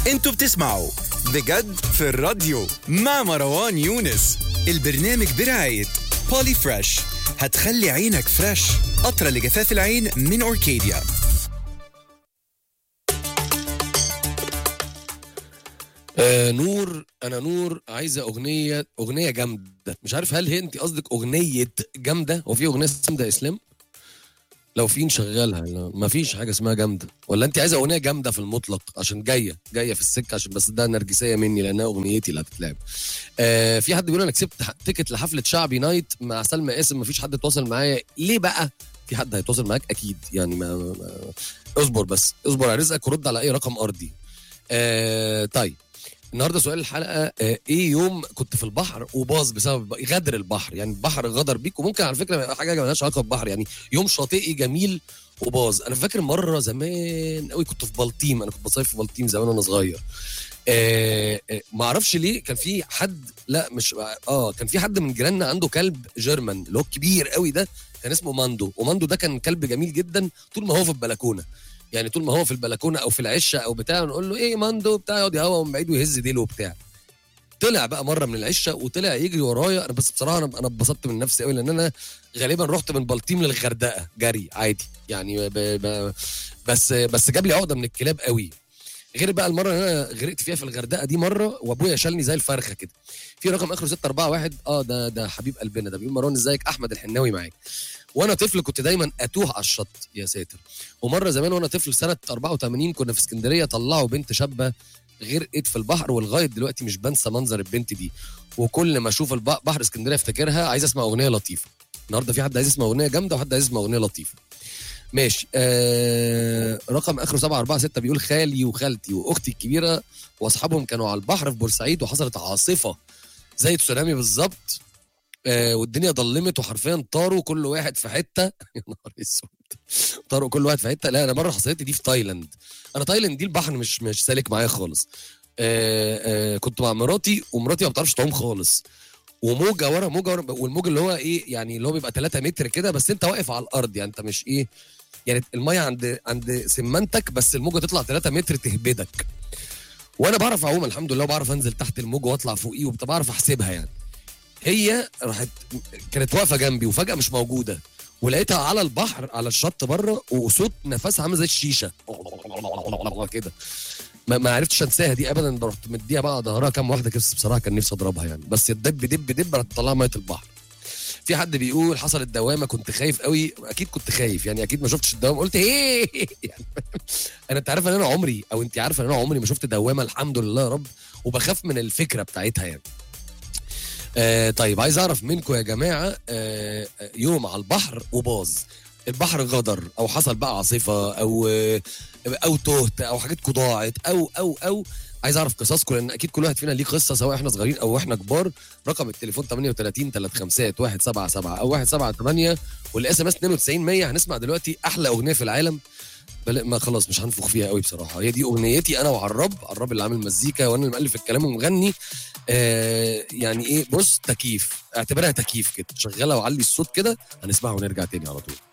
انتوا بتسمعوا بجد في الراديو مع مروان يونس البرنامج برعاية بولي فريش هتخلي عينك فريش قطرة لجفاف العين من أوركيديا آه نور انا نور عايزه اغنيه اغنيه جامده مش عارف هل هي انت قصدك اغنيه جامده هو في اغنيه جامده يا اسلام لو في نشغلها لا، ما فيش حاجه اسمها جامده ولا انت عايزه اغنيه جامده في المطلق عشان جايه جايه في السكه عشان بس ده نرجسيه مني لانها اغنيتي اللي هتتلعب آه في حد بيقول انا كسبت ح- تيكت لحفله شعبي نايت مع سلمى قاسم ما فيش حد اتواصل معايا ليه بقى في حد هيتواصل معاك اكيد يعني ما, ما اصبر بس اصبر على رزقك ورد على اي رقم ارضي آه طيب النهارده سؤال الحلقه آه، ايه يوم كنت في البحر وباظ بسبب غدر البحر يعني البحر غدر بيك وممكن على فكره يبقى حاجه مالهاش علاقه بالبحر يعني يوم شاطئي جميل وباظ انا فاكر مره زمان قوي كنت في بلطيم انا كنت بصيف في بلطيم زمان وانا صغير آه آه ما اعرفش ليه كان في حد لا مش اه كان في حد من جيراننا عنده كلب جيرمان اللي هو الكبير قوي ده كان اسمه ماندو وماندو ده كان كلب جميل جدا طول ما هو في البلكونه يعني طول ما هو في البلكونه او في العشه او بتاع نقول له ايه ماندو بتاع يقعد يهوى من بعيد ويهز ديله وبتاع طلع بقى مره من العشه وطلع يجري ورايا انا بس بصراحه انا انا اتبسطت من نفسي قوي لان انا غالبا رحت من بلطيم للغردقه جري عادي يعني ب ب بس بس جاب لي عقده من الكلاب قوي غير بقى المره اللي انا غرقت فيها في الغردقه دي مره وابويا شالني زي الفرخه كده في رقم اخره 641 اه ده ده حبيب قلبنا ده بيقول مروان ازيك احمد الحناوي معاك وانا طفل كنت دايما اتوه على الشط يا ساتر ومره زمان وانا طفل سنه 84 كنا في اسكندريه طلعوا بنت شابه غرقت في البحر ولغايه دلوقتي مش بنسى منظر البنت دي وكل ما اشوف الب- بحر اسكندريه افتكرها عايز اسمع اغنيه لطيفه النهارده في حد عايز يسمع اغنيه جامده وحد عايز يسمع اغنيه لطيفه ماشي آه رقم اخره 746 بيقول خالي وخالتي واختي الكبيره واصحابهم كانوا على البحر في بورسعيد وحصلت عاصفه زي تسونامي بالظبط آه والدنيا ضلمت وحرفيا طاروا كل واحد في حته يا نهار اسود طاروا كل واحد في حته لا انا مره حصلت لي دي في تايلاند انا تايلاند دي البحر مش مش سالك معايا خالص آه آه كنت مع مراتي ومراتي ما بتعرفش تعوم خالص وموجه ورا موجه ورا والموج اللي هو ايه يعني اللي هو بيبقى 3 متر كده بس انت واقف على الارض يعني انت مش ايه يعني الميه عند عند سمنتك بس الموجه تطلع 3 متر تهبدك وانا بعرف اعوم الحمد لله وبعرف انزل تحت الموج واطلع فوقيه وبعرف احسبها يعني هي راحت كانت واقفه جنبي وفجاه مش موجوده ولقيتها على البحر على الشط بره وصوت نفسها عامل زي الشيشه كده ما, ما عرفتش انساها دي ابدا رحت مديها بقى ظهرها كام واحده كده بس بصراحه كان نفسي اضربها يعني بس الدب دب دب رحت طلعها ميه البحر في حد بيقول حصلت دوامه كنت خايف قوي اكيد كنت خايف يعني اكيد ما شفتش الدوامه قلت ايه يعني انا انت عارف ان انا عمري او انت عارفه ان انا عمري ما شفت دوامه الحمد لله يا رب وبخاف من الفكره بتاعتها يعني آه طيب عايز اعرف منكم يا جماعه آه آه، يوم على البحر وباظ البحر غدر او حصل بقى عاصفه او آه، او تهت او حاجاتكم ضاعت او او او عايز اعرف قصصكم لان اكيد كل واحد فينا ليه قصه سواء احنا صغيرين او احنا كبار رقم التليفون 38 35 177 او 178 والاس ام اس 92 100 هنسمع دلوقتي احلى اغنيه في العالم بل ما خلاص مش هنفخ فيها قوي بصراحه هي دي اغنيتي انا وعراب عراب اللي عامل مزيكا وانا اللي مؤلف الكلام ومغني آه يعني ايه بص تكييف اعتبرها تكييف كده شغلها وعلي الصوت كده هنسمعها ونرجع تاني على طول